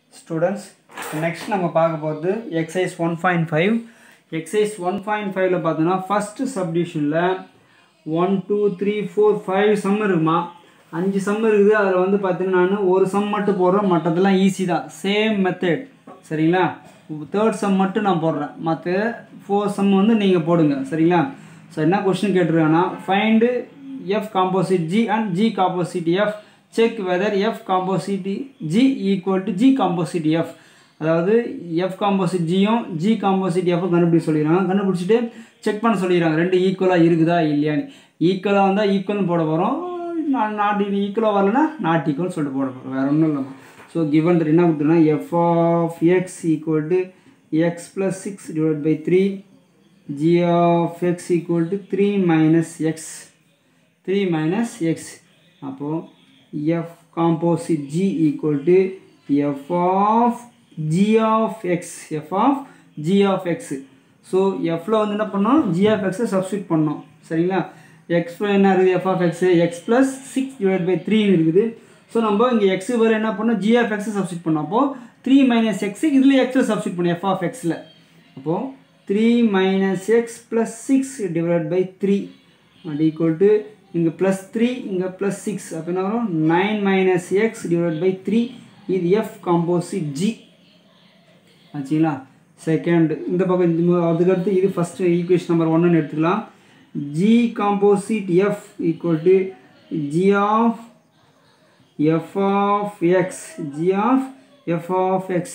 Students next நம்ம பார்க்க போகிறது exercise one point five exercise one point ஃபைவ்ல பார்த்தோன்னா ஃபஸ்ட்டு சப்டிஷனில் one two three four five sum இருக்குமா அஞ்சு சம் இருக்குது அதில் வந்து பார்த்தீங்கன்னா நான் ஒரு சம் மட்டும் போடுறேன் மற்றதெல்லாம் ஈஸி தான் சேம் மெத்தட் சரிங்களா தேர்ட் சம் மட்டும் நான் போடுறேன் மற்ற ஃபோர் சம் வந்து நீங்கள் போடுங்க சரிங்களா ஸோ என்ன கொஸ்டின் கேட்டிருக்காங்கன்னா find f composite g and g composite f check whether f composite g equal to g composite f அதாவது எஃப் காம்போசிட் ஜியும் ஜி காம்போசிட் எஃப் கண்டுபிடிக்க சொல்லிடுறாங்க கண்டுபிடிச்சிட்டு செக் பண்ண சொல்லிடுறாங்க ரெண்டு ஈக்குவலாக இருக்குதா இல்லையான்னு ஈக்குவலாக வந்தால் ஈக்குவல்னு போட போகிறோம் நான் நாட் ஈக்குவலாக வரலன்னா நாட் ஈக்குவல் சொல்லிட்டு போட போகிறோம் வேறு ஒன்றும் இல்லைம்மா ஸோ கிவன் என்ன கொடுத்துருன்னா f of X equal to x plus six divide by three g of x equal to 3 minus x 3 minus x அப்போ f composite g equal to f of g of x f of g of x so எஃப்ல வந்து என்ன பண்ணோம் g of x substitute பண்ணோம் சரிங்களா x என்ன இருக்குது f of x x plus six divide by three இருக்குது ஸோ நம்ம இங்கே எக்ஸ் வர என்ன பண்ணோம் ஜி ஆஃப் எக்ஸ் சப்ஸ்டியூட் பண்ணோம் அப்போது த்ரீ மைனஸ் எக்ஸ் இதில் எக்ஸில் சப்ஸ்டியூட் பண்ணோம் எஃப் ஆஃப் எக்ஸில் அப்போது 3 minus x plus 6 divided by 3 and equal to இங்கே plus 3 இங்கே plus 6 அப்போ என்ன வரும் 9 minus x divided by 3 இது f composite g ஆச்சுங்களா செகண்ட் இந்த பக்கம் இந்த அதுக்கடுத்து இது ஃபஸ்ட் ஈக்குவேஷன் நம்பர் ஒன்னு எடுத்துக்கலாம் g composite f equal to g of f of x g of f of x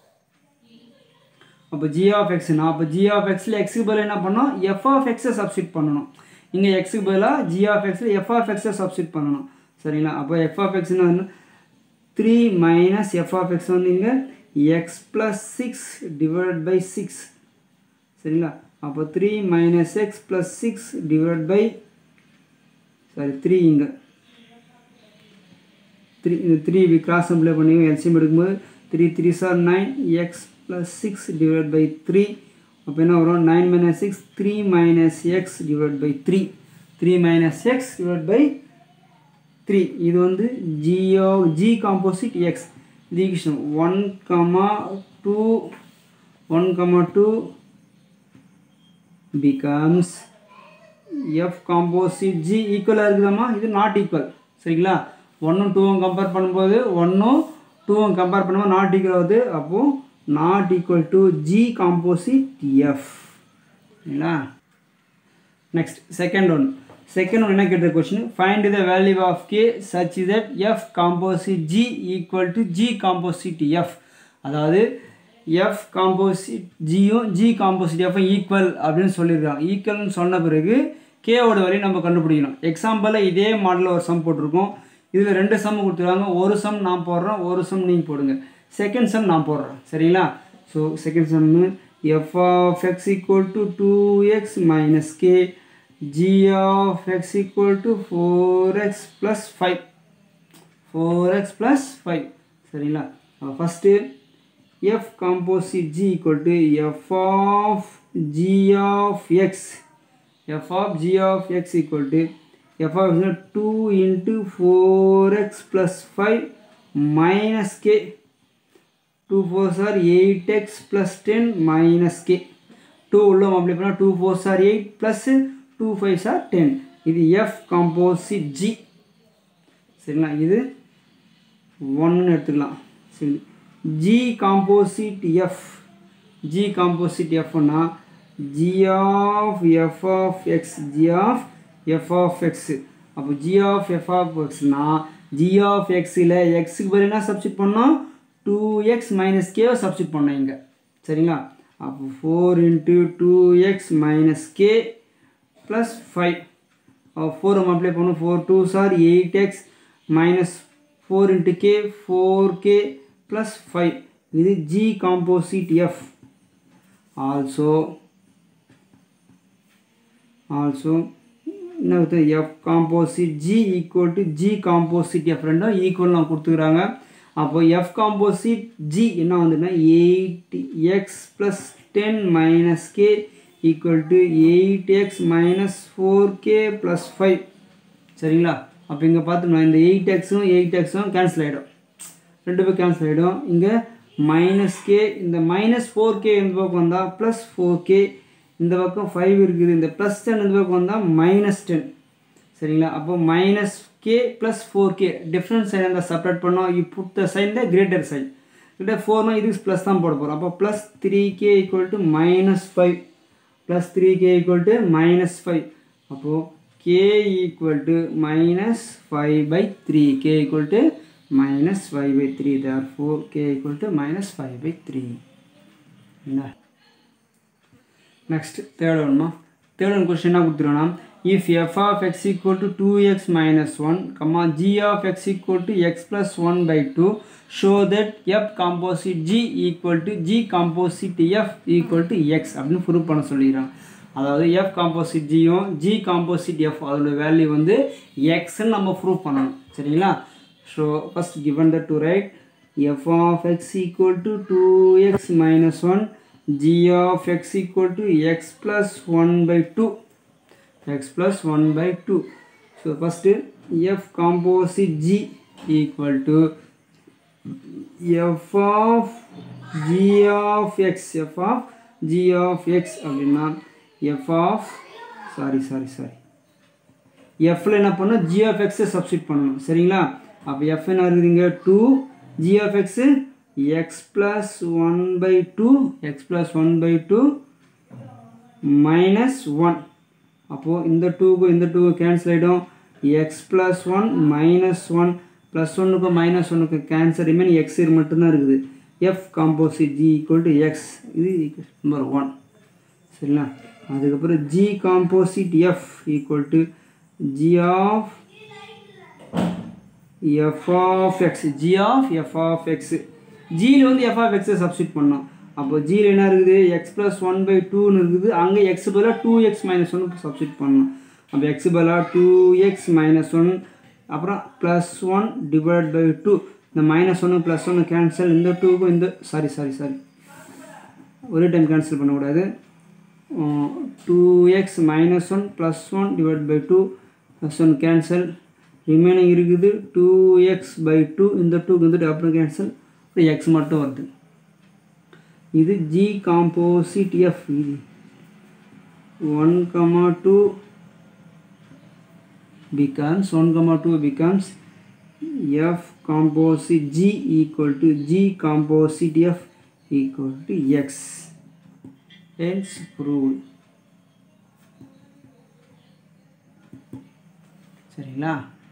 அப்போ ஜி ஆஃப் எக்ஸ்னா அப்போ ஜி ஆஃப் எக்ஸில் எக்ஸுக்கு பதில் என்ன பண்ணோம் எஃப் ஆஃப் எக்ஸை சப்ஸ்டியூட் பண்ணணும் இங்கே எக்ஸுக்கு பதிலாக ஜி ஆஃப் எக்ஸில் எஃப் ஆஃப் எக்ஸை சப்ஸ்டியூட் பண்ணணும் சரிங்களா அப்போ எஃப் ஆஃப் எக்ஸ்னு வந்து three minus f of X வந்து இங்கே x plus six divide by six சரிங்களா அப்போ three minus x plus six divide by sorry three இங்கே த்ரீ இந்த த்ரீ இப்படி கிராஸ் அப்ளை பண்ணி எல்சிஎம் எடுக்கும்போது three three are nine x plus 6 divided by 3 அப்போ என்ன வரும் 9 minus 6 3 minus x divided by 3 3 minus x divided by 3 இது வந்து g of g composite x இது equation 1 comma 2 1 comma 2 becomes f composite g ஈக்குவலாக இருக்குதாம்மா இது நாட் ஈக்குவல் சரிங்களா ஒன்றும் டூவும் கம்பேர் பண்ணும்போது ஒன்றும் டூவும் கம்பேர் பண்ணும்போது நாட் ஈக்குவல் ஆகுது அப்போது not equal to G composite F சரிங்களா next second one second one என்ன கேட்ட question find the value of k such that f composite g equal to g composite f அதாவது எஃப் காம்போசிட் ஜியும் g composite f equal அப்படின்னு சொல்லியிருக்காங்க ஈக்குவல்னு சொன்ன பிறகு கேவோட வேலையை நம்ம கண்டுபிடிக்கணும் எக்ஸாம்பிளில் இதே மாடலில் ஒரு சம் போட்டிருக்கோம் இதில் ரெண்டு சம் கொடுத்துருக்காங்க ஒரு சம் நான் போடுறேன் ஒரு சம் நீங்கள் போடுங்க செகண்ட் சம் நான் போடுறேன் சரிங்களா so second sum f of X equal to two x minus k g of X equal to four x plus five four x plus five சரிங்களா first f composite g equal to f of g of x f of g of X equal to f of two into four x plus five minus k 2 4s are 8x plus 10 minus k 2 உள்ள multiply பண்ணா 2 4s are 8 plus 2 5s are 10 இது f composite g சரிங்களா இது 1 எடுத்துக்கலாம் சரி g composite f g composite f னா g of f of x g of f of x அப்போ g of f of x னா g of x ல x க்கு பதிலா என்ன சப்ஸ்டிட் பண்ணோம் டூ எக்ஸ் மைனஸ் கேவை சப்ஸ்டியூட் பண்ணோம் இங்கே சரிங்களா அப்போ four into two x minus k plus five four நம்ம அப்ளை பண்ணோம் four two sir eight x minus four into k four k plus five இது g composite f also also என்ன f composite g equal to g composite f ரெண்டும் equal நான் கொடுத்துக்கிறாங்க அப்போ f composite g என்ன வந்துன்னா eight x plus ten minus k equal to eight x minus four k plus five சரிங்களா அப்போ இங்கே பார்த்தோம்னா இந்த எயிட் எக்ஸும் எயிட் எக்ஸும் கேன்சல் ஆகிடும் ரெண்டு பேர் கேன்சல் ஆகிடும் இங்கே மைனஸ் கே இந்த மைனஸ் ஃபோர் கே இந்த பக்கம் வந்தால் ப்ளஸ் ஃபோர் கே இந்த பக்கம் ஃபைவ் இருக்குது இந்த ப்ளஸ் டென் இந்த பக்கம் வந்தால் மைனஸ் டென் சரிங்களா அப்போ minus k plus four k different sign இருந்தால் செப்பரேட் பண்ணோம் you put the sign the greater sign கிட்ட ஃபோர்னா இதுக்கு ப்ளஸ் தான் போட போகிறோம் அப்போ plus three k equal to minus five plus three k equal to minus five அப்போது k equal to minus five by three k equal to minus five by three therefore k equal to minus five by three என்ன next third ஒன்மா third one question என்ன கொடுத்துருவோம்னா if f of X equal to two x minus one comma g of X equal to x plus one by two show that f composite g equal to g composite f equal to x அப்படின்னு prove பண்ண சொல்லிடுறாங்க அதாவது f composite ஜியும் g composite f அதோட value வந்து எக்ஸ்ன்னு நம்ம prove பண்ணணும் சரிங்களா so first given the to write f of X equal to two x minus one g of x equal to x plus 1 by 2 x plus 1 by 2 so first f composite g equal to f of g of x f of g of x அப்படின்னா f of sorry sorry sorry எஃப்ல என்ன பண்ணணும் G of எக்ஸை substitute பண்ணணும் சரிங்களா அப்போ f என்ன இருக்குதுங்க two g of x x plus one by two X plus one by two minus one அப்போது இந்த டூக்கும் இந்த டூக்கும் கேன்சல் ஆகிடும் x plus one minus one plus ஒன்றுக்கும் மைனஸ் ஒன்றுக்கும் கேன்சல் ரிமைன் எக்ஸ் மட்டும்தான் இருக்குது f composite g equal to x இது நம்பர் ஒன் சரிங்களா அதுக்கப்புறம் g composite f equal to g of f of x g of f of x ஜியில் வந்து F of எக்ஸை சப்ஸ்டிட் பண்ணோம் அப்போ ஜியில் என்ன இருக்குது எக்ஸ் ப்ளஸ் ஒன் பை டூன்னு இருக்குது அங்கே எக்ஸ் பதிலாக two x minus one substitute பண்ணணும் அப்போ எக்ஸ் பதிலாக டூ எக்ஸ் மைனஸ் ஒன் அப்புறம் plus one divide by two இந்த மைனஸ் ஒன்று ப்ளஸ் ஒன்று கேன்சல் இந்த டூக்கும் இந்த சாரி சாரி சாரி ஒரே டைம் கேன்சல் பண்ணக்கூடாது two x minus one plus one divide by two plus one cancel remaining இருக்குது டூ எக்ஸ் பை டூ இந்த டூக்கு வந்துட்டு அப்புறம் கேன்சல் அப்புறம் எக்ஸ் மட்டும் வருது இது ஜி காம்போசிட் எஃப் இது one comma two becomes 1 comma 2 becomes f composite g equal to g composite f equal to x hence proved சரிங்களா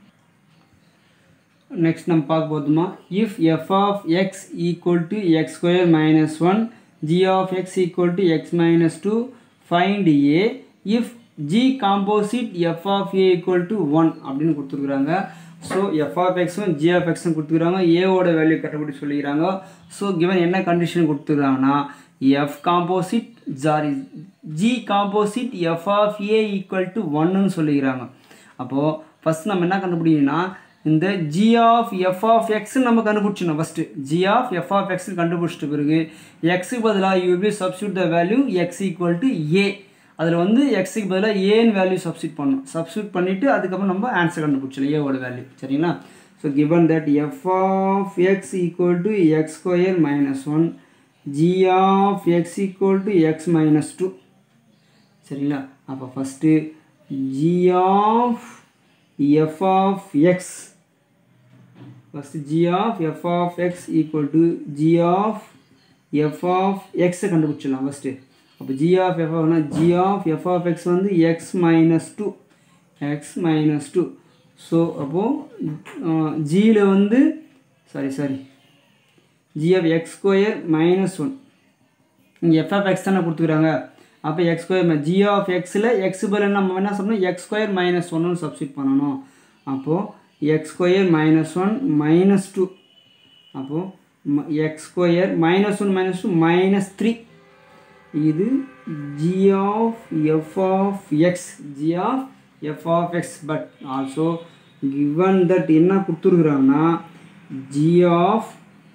நெக்ஸ்ட் நம்ம பார்க்க போதுமா if f of X equal to x square minus one g of X equal to x minus two find a if g composite f of a equal to one அப்படின்னு கொடுத்துருக்குறாங்க so f of எக்ஸும் g of எக்ஸும் கொடுத்துருக்காங்க ஏவோட value கண்டுபிடி சொல்லிக்கிறாங்க so given என்ன condition கொடுத்துருக்காங்கன்னா f composite sorry g composite f of a equal to ஒன்னுன்னு சொல்லிக்கிறாங்க அப்போது ஃபஸ்ட் நம்ம என்ன கண்டுபிடிக்கணும்னா இந்த ஜி ஆஃப் எஃப் ஆஃப் எக்ஸ்ன்னு நம்ம கண்டுபிடிச்சிடணும் first g of f of எக்ஸ்னு கண்டுபிடிச்சிட்ட பிறகு எக்ஸுக்கு பதிலாக you be substitute the value x equal to a அதில் வந்து எக்ஸுக்கு பதிலாக ஏன்னு வேல்யூ சப்ஸ்டியூட் பண்ணணும் சப்ஸ்டியூட் பண்ணிவிட்டு அதுக்கப்புறம் நம்ம ஆன்சர் கண்டுபிடிச்சலாம் ஏவோட வேல்யூ சரிங்களா so given that f of X equal to x square minus one g of X equal to x minus two சரிங்களா அப்போ first g of f of x first g of f of X equal to g of f of எக்ஸை கண்டுபிடிச்சிடலாம் first அப்போ g of f of g of f of X வந்து x minus two x minus two so அப்போது ஜியில் வந்து sorry sorry G of x square minus one இங்கே f of x தானே கொடுத்துக்கிறாங்க அப்போ எக்ஸ் ஸ்கொயர் ஜி ஆஃப் எக்ஸில் x பதில் நம்ம என்ன சொல்லணும் எக்ஸ் ஸ்கொயர் மைனஸ் ஒன்னு சப்ஸ்டியூட் பண்ணணும் அப்போது x square minus one minus two அப்போது x square minus one minus two minus three இது g of f of x g of f of x but also given that என்ன கொடுத்துருக்குறாங்கன்னா g of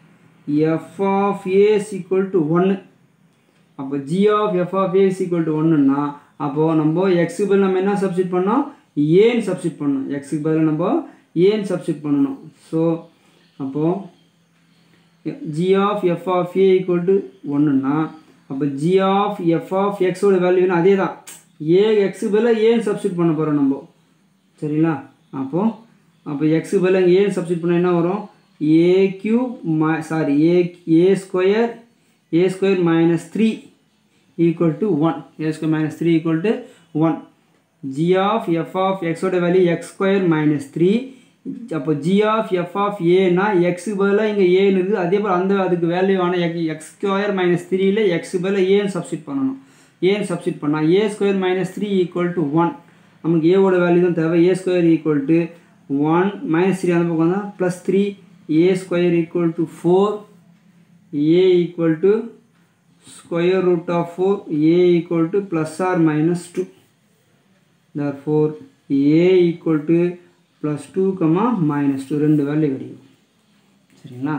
f of a equal to ஒன்று அப்போ g of f of a equal to ஒன்றுன்னா அப்போது நம்ம எக்ஸுக்கு பதில் நம்ம என்ன சப்ஸ்டிட் பண்ணோம் ஏன்னு சப்ஸ்டிட் பண்ணணும் எக்ஸுக்கு பதில் நம்ம ஏன்னு சப்ஸ்டிட் பண்ணணும் ஸோ அப்போது g of f of a equal to ஒன்றுனா அப்போ ஜி ஆஃப் எஃப் ஆஃப் எக்ஸோட வேல்யூனா அதே தான் ஏ எக்ஸுக்கு பதிலாக ஏன்னு சப்ஸ்டியூட் பண்ண போகிறோம் நம்ம சரிங்களா அப்போது அப்போ எக்ஸுக்கு பதிலாக ஏன்னு சப்ஸ்டியூட் பண்ணால் என்ன வரும் a cube my sorry a a square a square minus three equal to one a square minus three equal to one g of f of எக்ஸோட value x square minus three அப்போ g of f of ஏனா எக்ஸுக்கு பதிலாக இங்கே ஏன்னு இருக்குது அதே போல் அந்த அதுக்கு வேல்யூவான எக் எக்ஸ் ஸ்கொயர் மைனஸ் த்ரீயில் எக்ஸுக்கு பதிலாக ஏன்னு சப்ஸ்டியூட் பண்ணணும் ஏன்னு சப்ஸ்டியூட் பண்ணால் a square minus three equal to one நமக்கு ஏவோட வேல்யூ தான் தேவை a square equal to one minus three அந்த பக்கம் தான் plus three a square equal to four a equal to square root of four a equal to plus or minus two therefore a equal to plus 2 comma minus 2 ரெண்டு value கிடைக்கும் சரிங்களா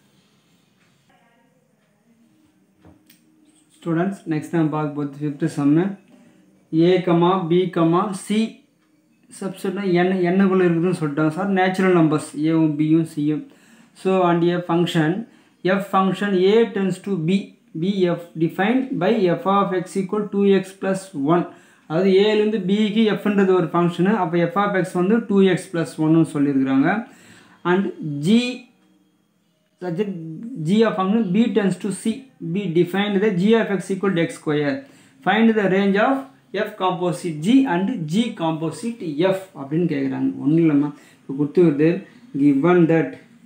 students next நம்ம பார்க்க போகிறது fifth sum A comma B comma C சப்ஸ்டியூட்னா என் என்னக்குள்ளே இருக்குதுன்னு சொல்லிட்டாங்க சார் நேச்சுரல் நம்பர்ஸ் ஏவும் பியும் சியும் so and A function F function A tends to B B F defined by F of X equal to X plus one அதாவது ஏலேருந்து பிக்கு எஃப்ன்றது ஒரு ஃபங்க்ஷனு அப்போ எஃப் ஆஃப் எக்ஸ் வந்து டூ எக்ஸ் ப்ளஸ் ஒன்னு சொல்லியிருக்கிறாங்க and G subject g of function b tends to c b defined the g of x equal to x square find the range of f composite g and g composite f அப்படின்னு கேட்குறாங்க ஒன்றும் இல்லைம்மா இப்போ கொடுத்துருது given that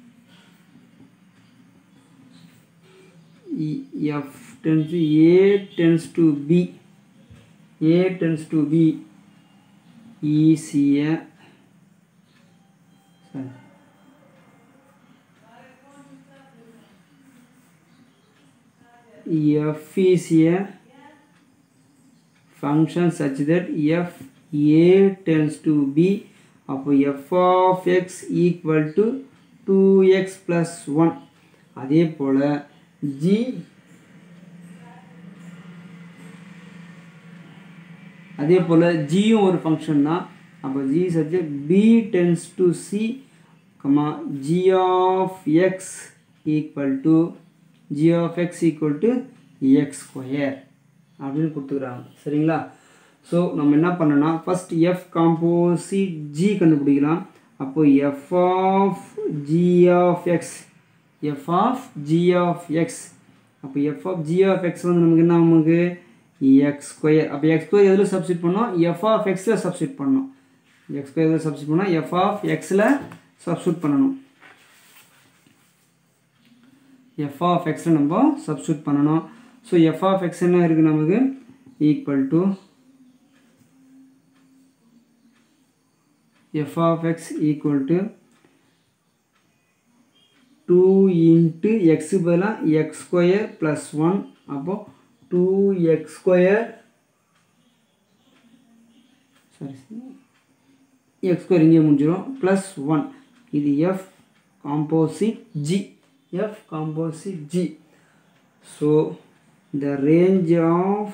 f tends to a tends to b a tends to b is a sorry f is a function such that f a tends to b அப்போ f of x equal to 2x plus 1 அதே போல் g அதே போல் ஜியும் ஒரு function தான் அப்போ g such b tends to c comma g of x equal to g of x equal to x square அப்படின்னு கொடுத்துக்கிறாங்க சரிங்களா so நம்ம என்ன பண்ணோன்னா ஃபஸ்ட் எஃப் காம்போசிட் ஜி கண்டுபிடிக்கலாம் அப்போ F of g of x f of g of x அப்போ F of g of X வந்து நமக்கு என்ன நமக்கு எக்ஸ் ஸ்கொயர் அப்போ எக்ஸ் ஸ்கொயர் எதில் சப்ஸ்டிட் பண்ணோம் எஃப் ஆஃப் எக்ஸில் சப்ஸ்டிட் பண்ணணும் எக்ஸ் ஸ்கொயர் எதில் சப்ஸ்டிட் பண்ணோம் எஃப் ஆஃப் எக்ஸில் சப்ஸ்டியூட் பண்ணணும் எஃப் ஆஃப் எக்ஸில் நம்ம சப்ஸ்டியூட் பண்ணணும் ஸோ எஃப் ஆஃப் எக்ஸ் என்ன இருக்குது நமக்கு equal to f of X equal to two into x பதிலாக எக்ஸ் ஸ்கொயர் ப்ளஸ் ஒன் அப்போது two x square sorry x square இங்கே முடிஞ்சிடும் ப்ளஸ் ஒன் இது f composite g f composite G. So the range of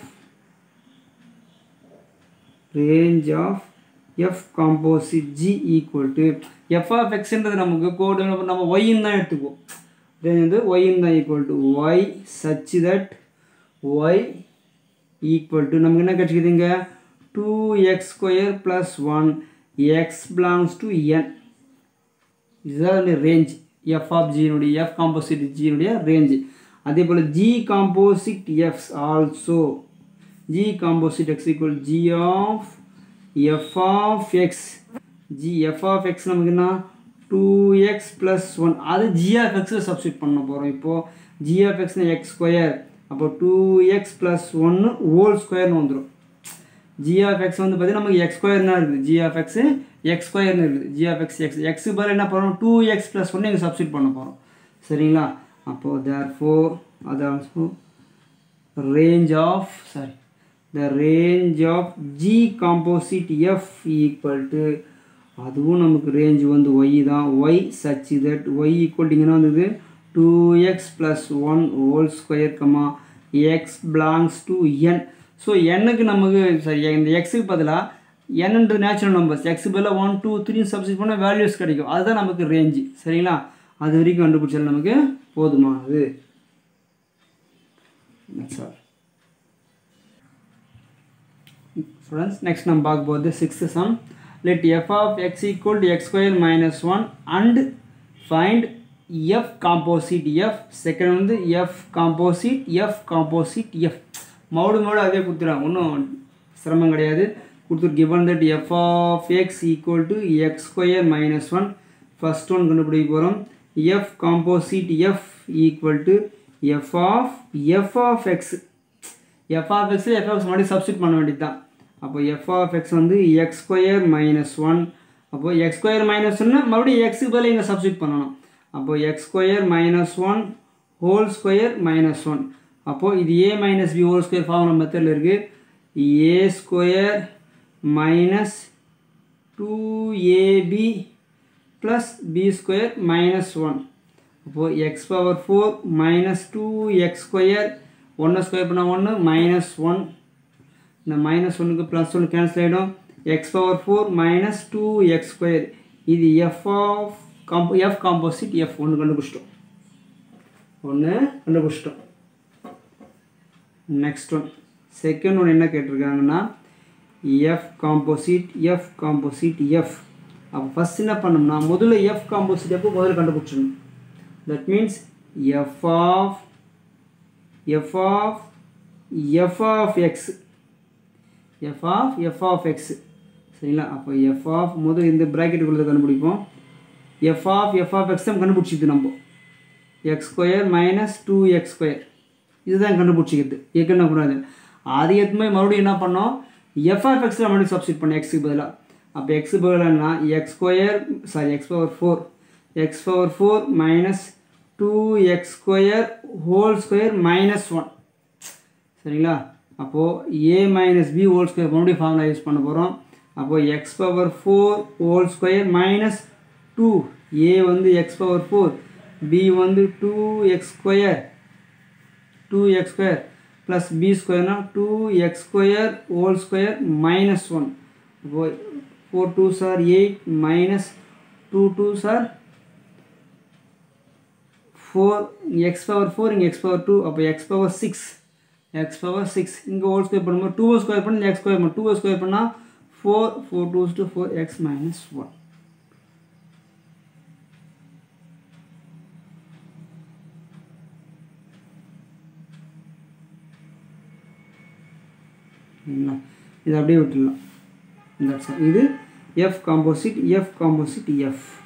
range of f composite G equal to f of x ன்றது நமக்கு கோடு நம்ம y ன்னு தான் எடுத்துக்குவோம் range வந்து y ன்னு தான் equal to y such that y equal to நமக்கு என்ன கிடைச்சிக்குதுங்க 2x square plus 1 x belongs to n இதுதான் ரேஞ்ச் எஃப் ஆஃப் ஜியினுடைய எஃப் காம்போசிட் ஜியினுடைய ரேஞ்சு அதே போல் g composite f's also g composite x equal g of f of x g f of x நமக்கு என்ன டூ எக்ஸ் ப்ளஸ் ஒன் அது g of எக்ஸில் substitute பண்ண போகிறோம் இப்போது ஜி ஆஃப் எக்ஸ்னா எக்ஸ் ஸ்கொயர் அப்போ டூ எக்ஸ் ப்ளஸ் ஒன்று ஹோல் ஸ்கொயர்னு வந்துடும் ஜி ஆஃப் எக்ஸ் வந்து பார்த்தீங்கன்னா நமக்கு எக்ஸ் ஸ்கொயர்னா இருக்குது ஜி ஆஃப் எக்ஸு எக்ஸ் ஸ்கொயர்னு இருக்குது g of x x x பதில் என்ன பண்ணுறோம் டூ எக்ஸ் ப்ளஸ் ஒன்று இங்கே சப்ஸ்டியூட் பண்ண போகிறோம் சரிங்களா அப்போது தேர் ஃபோர் அது also range of sorry the range of g composite f equal to அதுவும் நமக்கு ரேஞ்ச் வந்து ஒய் தான் y such that y equal இங்கே வந்தது two X plus one whole square comma x belongs to n so எண்ணுக்கு நமக்கு சரி இந்த எக்ஸுக்கு பதிலாக என்னன்றது நேச்சுரல் நம்பர்ஸ் எக்ஸ் பதிலாக ஒன் டூ த்ரீ சப்ஸ்டிட் பண்ணால் வேல்யூஸ் கிடைக்கும் அதுதான் நமக்கு ரேஞ்சு சரிங்களா அது வரைக்கும் கண்டுபிடிச்சாலும் நமக்கு போதுமானது That's all. Students, next நம்ம பார்க்க போகிறது sixth sum let f of x equal to x square minus 1 and find f composite f second வந்து f composite f composite f மறுபடி மறுபடியும் அதே கொடுத்துறாங்க ஒன்றும் சிரமம் கிடையாது கொடுத்துட்டு given that f of x equal to x square minus 1 first one கண்டுபிடிக்க போகிறோம் f composite f equal to f of f of x f of x f of x மறுபடியும் சப்ஸ்டிட் பண்ண வேண்டியது தான் அப்போ f of x வந்து x square minus one அப்போ x square minus ஒன்று மறுபடியும் எக்ஸுக்கு பதிலாக இங்கே சப்ஸ்டிட் பண்ணணும் அப்போ x square minus one whole square minus one அப்போது இது a minus b whole square formula மெத்தடில் இருக்குது a square minus two ab plus b square minus one அப்போது x power four minus two x square ஒன்று square பண்ணால் ஒன்று minus one இந்த minus ஒன்றுக்கு ப்ளஸ் ஒன்று கேன்சல் ஆகிடும் x power four minus two x square இது எஃப் ஆஃப் காம்போ எஃப் காம்போசிட் எஃப் ஒன்று கண்டுபிடிச்சிட்டோம் ஒன்று கண்டுபிடிச்சிட்டோம் நெக்ஸ்ட் ஒன் செகண்ட் ஒன் என்ன கேட்டிருக்காங்கன்னா f composite f composite f அப்போ ஃபஸ்ட் என்ன பண்ணோம்னா முதல்ல எஃப் காம்போசிட் எப்போ முதல்ல கண்டுபிடிச்சிடணும் that means f of f of f of x f of f of x சரிங்களா அப்போ எஃப் ஆஃப் முதல் இந்த ப்ராக்கெட்டுக்குள்ளே கண்டுபிடிப்போம் F of f of x தான் கண்டுபிடிச்சிது நம்ம x square minus two x square இதுதான் கண்டுபிடிச்சிக்கிறது ஏற்கனவே கூடாது அது எத்துமே மறுபடியும் என்ன பண்ணோம் எஃப் ஆஃப் எக்ஸில் மறுபடியும் சப்ஸ்டிட் பண்ணோம் எக்ஸுக்கு பதிலாக அப்போ எக்ஸு பதிலாகனா x square sorry x power four x power four minus two x square whole square minus one சரிங்களா அப்போது a minus b whole square மறுபடியும் ஃபார்முலா யூஸ் பண்ண போகிறோம் அப்போது x power four whole square minus two a வந்து x power four b வந்து two x square two x square plus b ஸ்கொயர்னா two x square whole square minus one அப்போ four two sir eight minus two two sir four x power four இங்கே x power two அப்போ x power six x power six இங்கே whole square பண்ணும்போது two square பண்ணி x square பண்ண two square பண்ணால் four four two to four x minus one சரிங்களா இது அப்படியே விட்டுடலாம் இந்த இது f composite f composite F